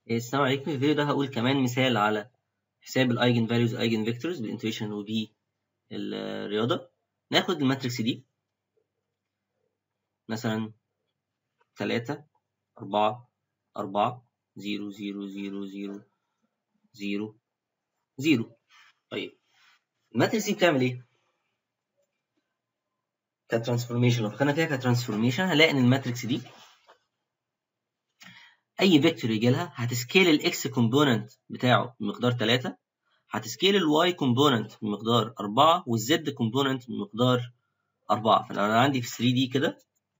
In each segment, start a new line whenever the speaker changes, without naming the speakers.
السلام عليكم في الفيديو ده هقول كمان مثال على حساب الايجن فاليوز وايجن فيكتورز بالانتويشن وبالرياضه ناخد الماتريكس دي مثلا 3 4 4 0 0 0 0 0 0 طيب الماتريكس دي بتعمل ايه؟ كترانسفورميشن لو فكرنا فيها كترانسفورميشن هنلاقي ان الماتريكس دي اي فيكتور يجي لها هتسكيل الاكس كومبوننت بتاعه بمقدار 3 هتسكيل الواي كومبوننت بمقدار 4 والزد كومبوننت بمقدار 4 فلو انا عندي في 3 دي كده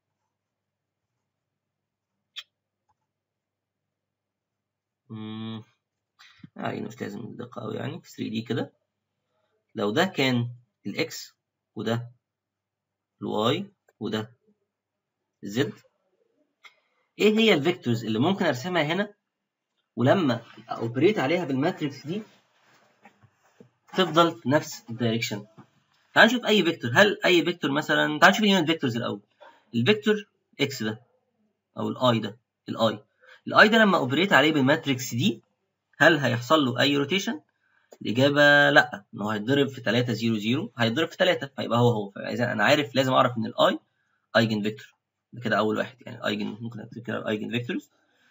امم يعني مش لازم الدقة قوي يعني في 3 دي كده لو ده كان الاكس وده الواي وده الزد ايه هي الفيكتورز اللي ممكن ارسمها هنا ولما اوبريت عليها بالماتريكس دي تفضل في نفس الدايركشن تعال نشوف اي فيكتور هل اي فيكتور مثلا تعال نشوف اليونت فيكتورز الاول الفيكتور اكس ده او الاي ده الاي الاي ده لما اوبريت عليه بالماتريكس دي هل هيحصل له اي روتيشن الاجابه لا ان هو هيتضرب في 3 0 0 هيتضرب في 3 فيبقى هو هو فاذا انا عارف لازم اعرف ان الاي ايجن فيكتور ده كده اول واحد يعني ايجن ممكن اكتب كده الايجن فيكتورز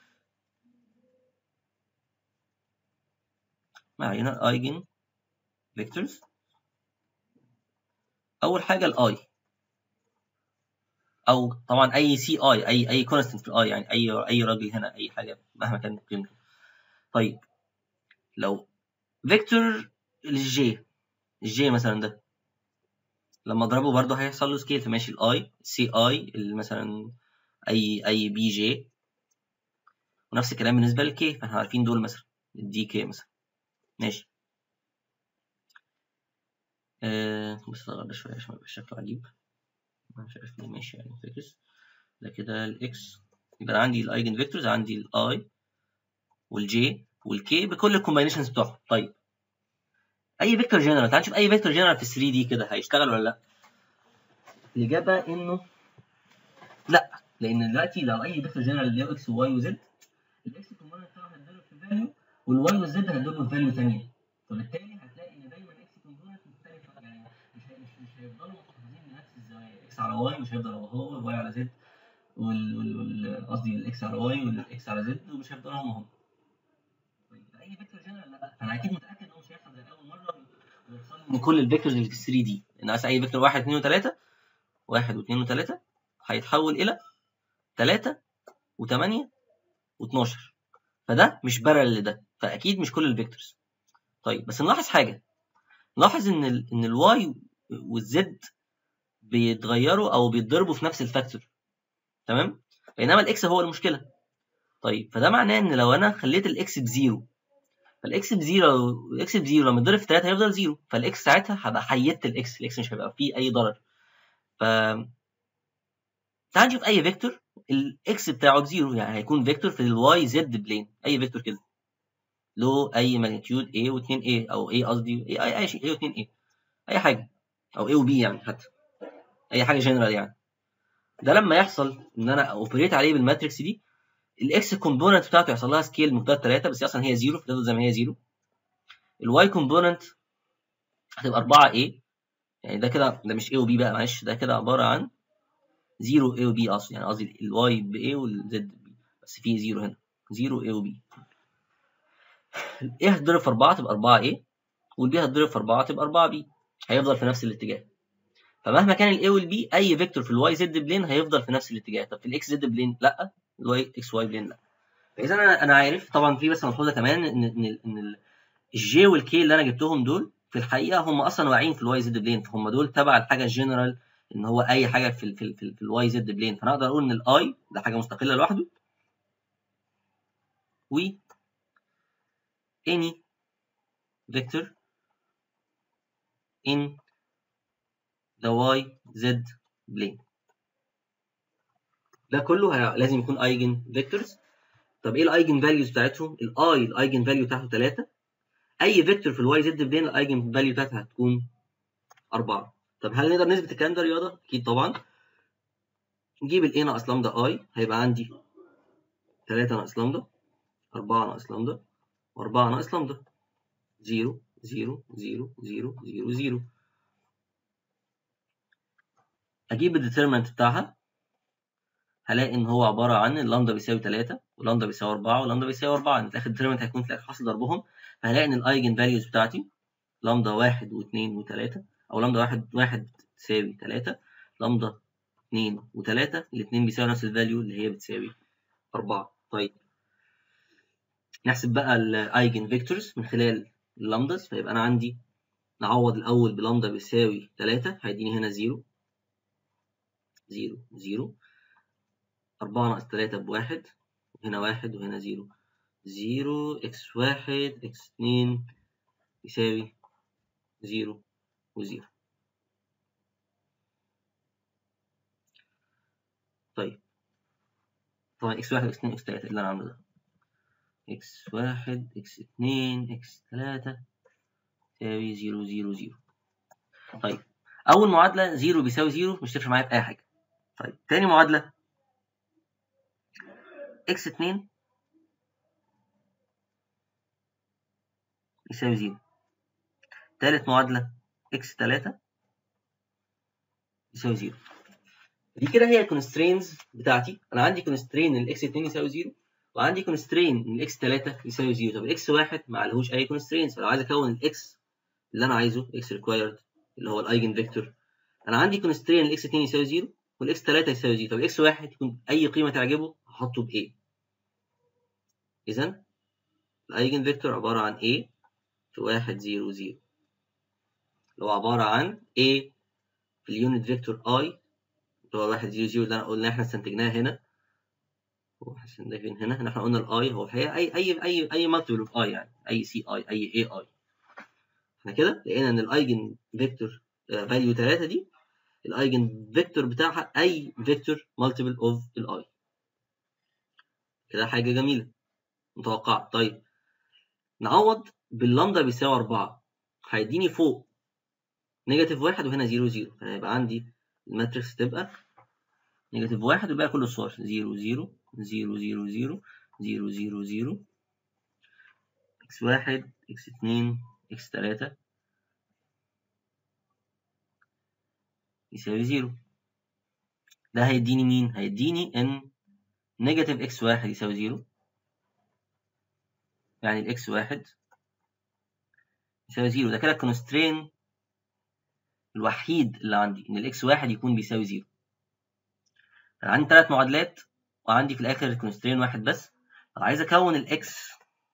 معانا ايجن فيكتورز اول حاجه الاي او طبعا اي سي اي اي اي كونستنت في الاي يعني اي اي راجل هنا اي حاجه مهما كانت قيمته طيب لو فيكتور الجي الجي مثلا ده لما اضربه برضه هيحصل له سكيل فماشي الاي سي اي مثلا اي اي بي جي ونفس الكلام بالنسبه للكي فاحنا عارفين دول مثلا الدي كي مثلا ماشي آه بس اغير شويه عشان يبقى شكله عجيب مش عارف ليه ماشي يعني فيكس ده كده الاكس يبقى عندي الايجن فيكتورز عندي الاي والجي والكي بكل الكومباينيشنز بتوعهم طيب اي فيكتور جنرال تعال نشوف اي فيكتور جنرال في 3 دي كده هيشتغل ولا لا الاجابه انه لا لان دلوقتي لو اي فيكتور جنرال اللي هو اكس وواي وزد الاكس كومبوننت بتاعه هيتضرب في فاليو والواي والزد هيتضربوا في فاليو ثانيه فبالتالي هتلاقي ان دايما اكس كومبوننت مختلفه يعني مش مش مش هيفضلوا محافظين لنفس الزوايا اكس على واي مش هيفضل هو هو الواي على زد وال قصدي الاكس على واي والاكس على زد ومش هيفضلوا هم هم طيب اي فيكتور جنرال لا فانا اكيد متاكد انه مش هيحصل زي اول مره من كل الفيكتورز اللي في 3 دي ان اي فيكتور 1 2 و3 1 و2 و3 هيتحول الى 3 و8 و12 فده مش بارل لده فاكيد مش كل الفيكتورز طيب بس نلاحظ حاجه نلاحظ ان ال ان الواي والزد بيتغيروا او بيتضربوا في نفس الفاكتور تمام بينما الاكس هو المشكله طيب فده معناه ان لو انا خليت الاكس بزيرو فالاكس بزيرو الاكس بزيرو لما يتضرب في 3 هيفضل زيرو فالاكس ساعتها هبقى حيدت الاكس الاكس مش هيبقى فيه اي ضرر ف تعال نشوف اي فيكتور الاكس بتاعه بزيرو يعني هيكون فيكتور في الواي زد بلين اي فيكتور كده له اي ماجنتيود a و2 a او a قصدي اي اي شيء a و2 a اي حاجه او a وb يعني حتى اي حاجه جنرال يعني ده لما يحصل ان انا اوبريت عليه بالماتريكس دي الاكس كومبوننت بتاعته يحصل لها سكيل مقدار 3 بس اصلا هي زيرو فتفضل زي ما هي زيرو الواي كومبوننت هتبقى 4 a يعني ده كده ده مش a وb بقى معلش ده كده عباره عن 0 a وb اصلا يعني قصدي الواي ب a والزد ب بس في 0 هنا 0 a وb a هتضرب في 4 تبقى 4 a والb هتضرب في 4 تبقى 4 b هيفضل في نفس الاتجاه فمهما كان الاي والبي اي فيكتور في الواي زد بلين هيفضل في نفس الاتجاه طب في الاكس زد بلين لا الواي اكس واي بلين لا فاذا انا انا عارف طبعا في بس ملحوظه كمان ان ان ان الجي والكي اللي انا جبتهم دول في الحقيقه هم اصلا واقعين في الواي زد بلين فهم دول تبع الحاجه الجنرال ان هو اي حاجه في ال في ال في, ال في الواي زد بلين فانا اقدر اقول ان الاي ده حاجه مستقله لوحده و any vector in the y z plane ده كله لازم يكون ايجن فيكتورز طب ايه الايجن فاليوز بتاعتهم الاي الايجن فاليو بتاعته 3 اي فيكتور في الواي زد بلين الايجن فاليو بتاعتها هتكون 4 طب هل نقدر نثبت الكلام ده رياضه اكيد طبعا نجيب الاي ناقص لامدا اي هيبقى عندي 3 ناقص لامدا 4 ناقص لامدا و4 ناقص لامدا 0 0 0 0 0 0 اجيب الديترمنت بتاعها هلاقي ان هو عباره عن اللامدا بيساوي 3 ولامدا بيساوي 4 ولامدا بيساوي 4 يعني في الاخر الديترمنت هيكون في الاخر حاصل ضربهم فهلاقي ان الايجن فاليوز بتاعتي لامدا 1 و2 و3 او لامدا 1 1 تساوي 3 لامدا 2 و3 الاثنين بيساوي نفس الفاليو اللي هي بتساوي 4 طيب نحسب بقى الايجن فيكتورز من خلال اللامداز فيبقى انا عندي نعوض الاول بلامدا بيساوي 3 هيديني هنا 0 0 0 4 ناقص 3 بواحد هنا واحد وهنا 0 0 اكس واحد اكس اتنين يساوي 0 و0 طيب طبعا اكس واحد اكس اتنين اكس تلاتة اللي انا عامله ده اكس واحد اكس اتنين اكس تلاتة يساوي زيرو زيرو زيرو طيب أول معادلة زيرو بيساوي زيرو مش تفرق معايا في أي حاجة طيب تاني معادلة اكس اتنين يساوي زيرو تالت معادلة اكس تلاتة يساوي زيرو دي كده هي الكونسترينز بتاعتي انا عندي كونسترين ان الاكس 2 يساوي 0 وعندي كونسترين ان الاكس 3 يساوي 0 طب الاكس 1 ما عليهوش اي كونسترينز فلو عايز اكون الاكس اللي انا عايزه اكس ريكوايرد اللي هو الايجن فيكتور انا عندي كونسترين الاكس 2 يساوي 0 والاكس 3 يساوي 0 طب الاكس 1 يكون اي قيمه تعجبه هحطه ب A اذا الايجن فيكتور عباره عن A في 1 0 0 اللي هو عباره عن A في اليونت فيكتور I اللي هو 1 0 0 اللي انا قلنا احنا استنتجناها هنا هو ده فين هنا هنا احنا قلنا الاي هو هي اي اي اي اي مالتيبل اوف اي يعني اي سي اي اي اي اي احنا كده لقينا ان الايجن فيكتور فاليو 3 دي الايجن فيكتور بتاعها اي فيكتور مالتيبل اوف الاي كده حاجه جميله متوقعه طيب نعوض باللامدا بيساوي 4 هيديني فوق نيجاتيف 1 وهنا 0 0 فهيبقى عندي الماتريكس تبقى نيجاتيف 1 ويبقى كل الصور 0 0 0 0 0 0 0 0 اكس 1 اكس 2 اكس 3 يساوي 0 ده هيديني مين؟ هيديني ان نيجاتيف اكس 1 يساوي 0 يعني الاكس 1 يساوي 0 ده كده الكونسترين الوحيد اللي عندي ان الاكس 1 يكون بيساوي 0 انا عندي ثلاث معادلات وعندي في الاخر كونسترين واحد بس لو عايز اكون الاكس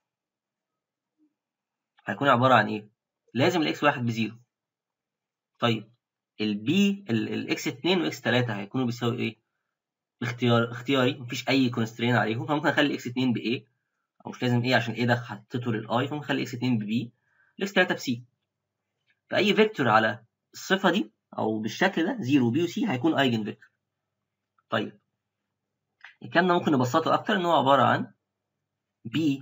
هيكون عباره عن ايه لازم الاكس واحد بزيرو طيب البي الاكس 2 واكس 3 هيكونوا بيساوي ايه اختيار اختياري مفيش اي كونسترين عليهم فممكن اخلي اكس 2 ب A او مش لازم A عشان A ده حطيته للاي فممكن اخلي اكس 2 ب B الاكس 3 ب C فاي فيكتور على الصفه دي او بالشكل ده 0 بي وسي هيكون ايجن فيكتور طيب الكلام ده ممكن نبسطه اكتر ان هو عباره عن b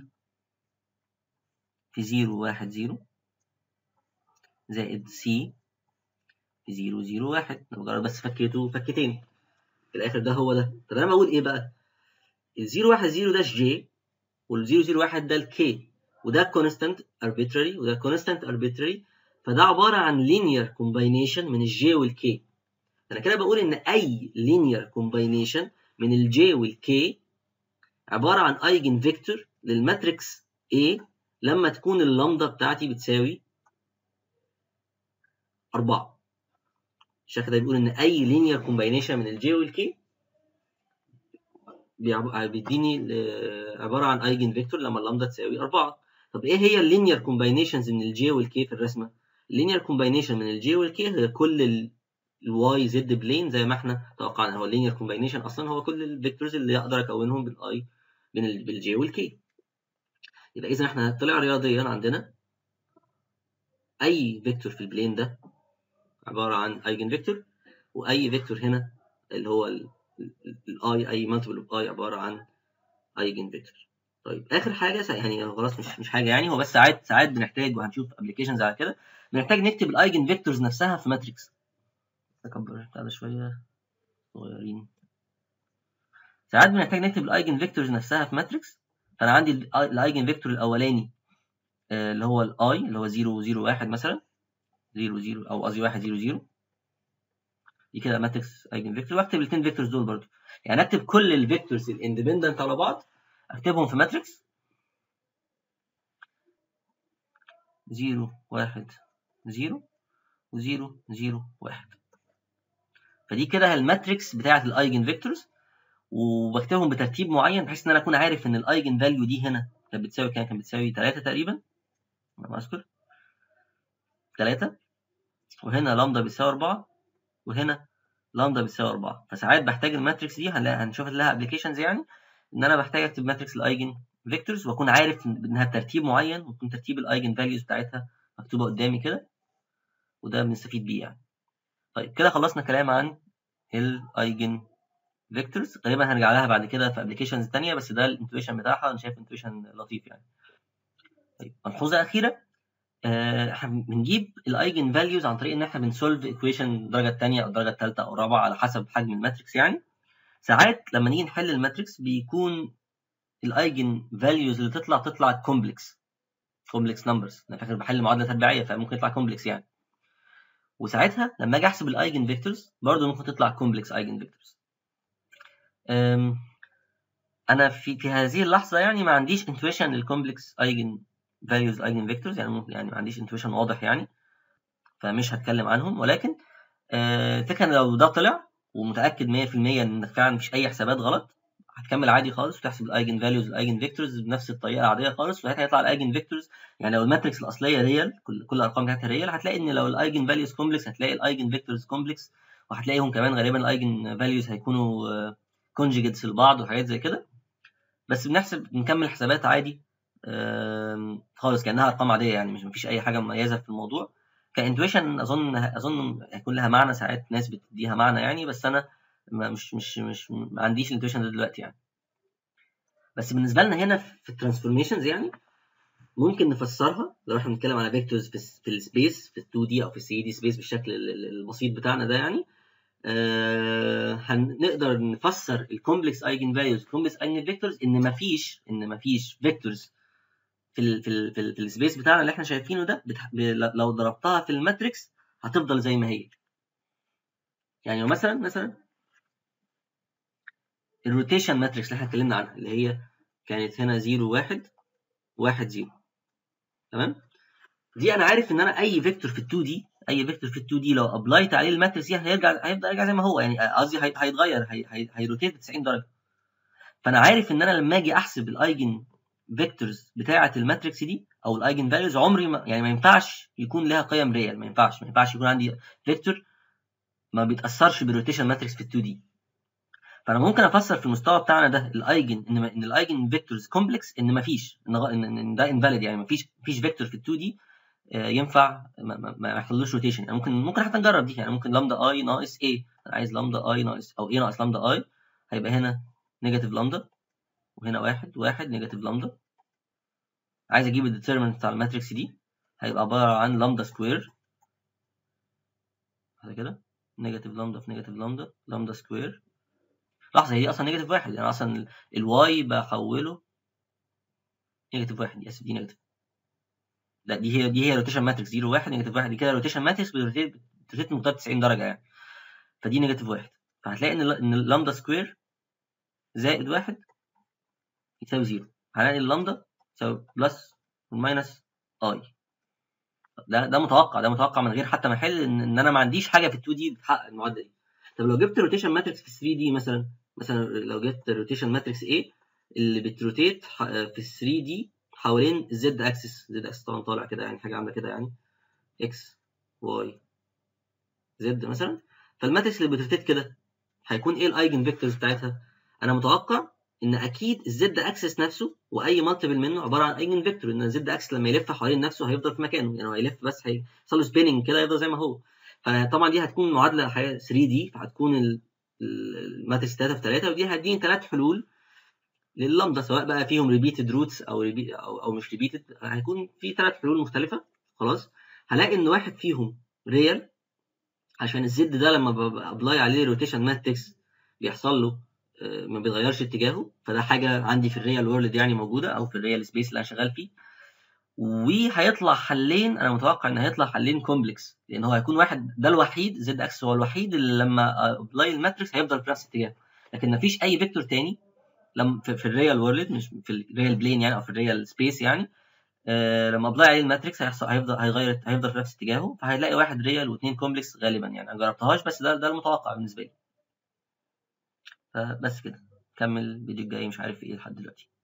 في 0 1 0 زائد c في 0 0 1 انا بجرب بس فكيته فكتين في الاخر ده هو ده طب انا بقول ايه بقى ال 0 1 0 ده j وال 0 0 1 ده الك وده constant arbitrary وده constant arbitrary فده عباره عن linear combination من الجي والكي انا كده بقول ان اي linear combination من الجي والكي عباره عن ايجن فيكتور للماتريكس A لما تكون اللامدا بتاعتي بتساوي 4 الشكل ده بيقول ان اي linear combination من الجي والكي بيديني عباره عن ايجن فيكتور لما اللامدا تساوي 4 طب ايه هي اللينير كومباينيشنز من الجي والكي في الرسمه اللينير كومباينيشن من الجي والكي هي كل الواي زد بلين زي ما احنا توقعنا هو اللينير كومباينيشن اصلا هو كل الفيكتورز اللي اقدر اكونهم بالاي بالجي والكي يبقى اذا احنا طلع رياضيا عندنا اي فيكتور في البلين ده عباره عن ايجن فيكتور واي فيكتور هنا اللي هو الاي اي مالتيبل اوف اي عباره عن ايجن فيكتور طيب اخر حاجه يعني خلاص مش مش حاجه يعني هو بس ساعات ساعات بنحتاج وهنشوف ابلكيشنز على كده بنحتاج نكتب الايجن فيكتورز نفسها في ماتريكس اكبر بتاع ده شويه صغيرين ساعات بنحتاج نكتب الايجن فيكتورز نفسها في ماتريكس فانا عندي الايجن فيكتور الاولاني آه، اللي هو الاي اللي هو 0 0 1 مثلا 0 0 او قصدي 1 0 0 دي كده ماتريكس ايجن فيكتور واكتب الاثنين فيكتورز دول برضو يعني اكتب كل الفيكتورز الاندبندنت على بعض اكتبهم في ماتريكس 0 1 0 و0 0 1 فدي كده الماتريكس بتاعه الايجن فيكتورز وبكتبهم بترتيب معين بحيث ان انا اكون عارف ان الايجن فاليو دي هنا كانت بتساوي كام كانت بتساوي 3 تقريبا انا ما اذكر 3 وهنا لامدا بيساوي 4 وهنا لامدا بيساوي 4 فساعات بحتاج الماتريكس دي هنلاقي هنشوف لها ابلكيشنز يعني ان انا بحتاج اكتب ماتريكس الايجن فيكتورز واكون عارف انها بترتيب معين ويكون ترتيب الايجن فاليوز بتاعتها مكتوبه قدامي كده وده بنستفيد بيه يعني طيب كده خلصنا كلام عن الايجن فيكتورز غالبا هنرجع لها بعد كده في ابلكيشنز ثانيه بس ده الانتويشن بتاعها انا شايف انتويشن لطيف يعني طيب ملحوظه اخيره آه، احنا بنجيب الايجن فاليوز عن طريق ان احنا بنسولف ايكويشن الدرجه الثانيه او الدرجه الثالثه او الرابعه على حسب حجم الماتريكس يعني ساعات لما نيجي نحل الماتريكس بيكون الايجن فاليوز اللي تطلع تطلع كومبلكس كومبلكس نمبرز انا فاكر بحل معادله تربيعيه فممكن يطلع كومبلكس يعني وساعتها لما اجي احسب الايجن فيكتورز برضه ممكن تطلع كومبلكس ايجن فيكتورز انا في في هذه اللحظه يعني ما عنديش انتويشن للكومبلكس ايجن فاليوز ايجن فيكتورز يعني ممكن يعني ما عنديش انتويشن واضح يعني فمش هتكلم عنهم ولكن الفكره ان لو ده طلع ومتاكد 100% ان فعلا مفيش اي حسابات غلط هتكمل عادي خالص وتحسب الايجن فاليوز والايجن فيكتورز بنفس الطريقه العاديه خالص وساعتها هيطلع الايجن فيكتورز يعني لو الماتريكس الاصليه ريال كل كل الارقام بتاعتها ريال هتلاقي ان لو الايجن فاليوز كومبلكس هتلاقي الايجن فيكتورز كومبلكس وهتلاقيهم كمان غالبا الايجن فاليوز هيكونوا كونجيجيتس لبعض وحاجات زي كده بس بنحسب بنكمل حسابات عادي خالص كانها ارقام عاديه يعني مش مفيش اي حاجه مميزه في الموضوع كانتويشن اظن اظن هيكون لها معنى ساعات ناس بتديها معنى يعني بس انا مش مش مش ما عنديش الانتويشن ده دلوقتي يعني بس بالنسبه لنا هنا في الترانسفورميشنز يعني ممكن نفسرها لو احنا بنتكلم على فيكتورز في, في السبيس في ال 2 دي او في ال 3 دي سبيس بالشكل البسيط بتاعنا ده يعني آه هنقدر نفسر الكومبلكس ايجن فاليوز الكومبلكس ايجن فيكتورز ان مفيش ان مفيش فيكتورز في ال في ال في, ال في السبيس بتاعنا اللي احنا شايفينه ده بتح... لو ضربتها في الماتريكس هتفضل زي ما هي يعني مثلا مثلا الروتيشن ماتريكس اللي احنا اتكلمنا عنها اللي هي كانت هنا 0 1 1 0 تمام دي انا عارف ان انا اي فيكتور في ال 2 دي اي فيكتور في ال 2 دي لو ابلايت عليه الماتريكس دي هيرجع هيبدا يرجع زي ما هو يعني قصدي هيتغير هيروتيت ب 90 درجه فانا عارف ان انا لما اجي احسب الايجن فيكتورز بتاعه الماتريكس دي او الايجن فاليوز عمري ما يعني ما ينفعش يكون لها قيم ريال ما ينفعش ما ينفعش يكون عندي فيكتور ما بيتاثرش بالروتيشن ماتريكس في ال 2 دي فانا ممكن افسر في المستوى بتاعنا ده الايجن ان ان الايجن فيكتورز كومبلكس ان ما فيش ان ان ده انفاليد يعني ما فيش فيش فيكتور في ال 2 دي ينفع ما, ما يحصلوش روتيشن يعني ممكن ممكن حتى نجرب دي يعني ممكن لامدا اي ناقص ايه انا عايز لامدا اي ناقص او ايه ناقص لامدا اي هيبقى هنا نيجاتيف لامدا وهنا واحد واحد نيجاتيف لامدا عايز اجيب الديترمنت بتاع الماتريكس دي هيبقى عباره عن لامدا سكوير هذا كده نيجاتيف لامدا في نيجاتيف لامدا لامدا سكوير لحظه هي دي اصلا نيجاتيف واحد يعني اصلا الواي بحوله نيجاتيف واحد اسف دي نيجاتيف لا دي هي دي هي روتيشن ماتريكس 0 1 نيجاتيف 1 دي كده روتيشن ماتريكس بتروتيت مقدار 90 درجه يعني فدي نيجاتيف 1 فهتلاقي ان ان اللامدا سكوير زائد 1 يساوي 0 هنلاقي اللامدا تساوي بلس والماينس اي ده ده متوقع ده متوقع من غير حتى ما احل ان, ان انا ما عنديش حاجه في ال 2 دي بتحقق المعادله دي طب لو جبت روتيشن ماتريكس في 3 دي مثلا مثلا لو جبت روتيشن ماتريكس A اللي بتروتيت في 3 دي حوالين الزد اكسس زد اكسس طبعا طالع كده يعني حاجه عامله كده يعني اكس واي زد مثلا فالماتريكس اللي بتروتيت كده هيكون ايه الايجن فيكتورز بتاعتها انا متوقع ان اكيد الزد اكسس نفسه واي مالتيبل منه عباره عن ايجن فيكتور ان الزد اكسس لما يلف حوالين نفسه هيفضل في مكانه يعني هو هيلف بس هيحصل له سبيننج كده يفضل زي ما هو فطبعا دي هتكون معادله 3 دي فهتكون الماتريكس 3 في 3 ودي هتديني ثلاث حلول لللامدا سواء بقى فيهم ريبيتد روتس او ريبيت او او مش ريبيتد هيكون في ثلاث حلول مختلفه خلاص هلاقي ان واحد فيهم ريال عشان الزد ده لما بابلاي عليه روتيشن ماتريكس بيحصل له ما بيتغيرش اتجاهه فده حاجه عندي في الريال وورلد يعني موجوده او في الريال سبيس اللي انا شغال فيه وهيطلع حلين انا متوقع ان هيطلع حلين كومبلكس لان هو هيكون واحد ده الوحيد زد اكس هو الوحيد اللي لما ابلاي الماتريكس هيفضل في نفس الاتجاه لكن مفيش اي فيكتور تاني لما في, في الريال وورلد مش في الريال بلين يعني او في الريال سبيس يعني آه لما ابلاي عليه الماتريكس هيحصل هيفضل هيغير هيفضل في نفس اتجاهه فهيلاقي واحد ريال واثنين كومبلكس غالبا يعني انا جربتهاش بس ده ده المتوقع بالنسبه لي فبس كده كمل الفيديو الجاي مش عارف ايه لحد دلوقتي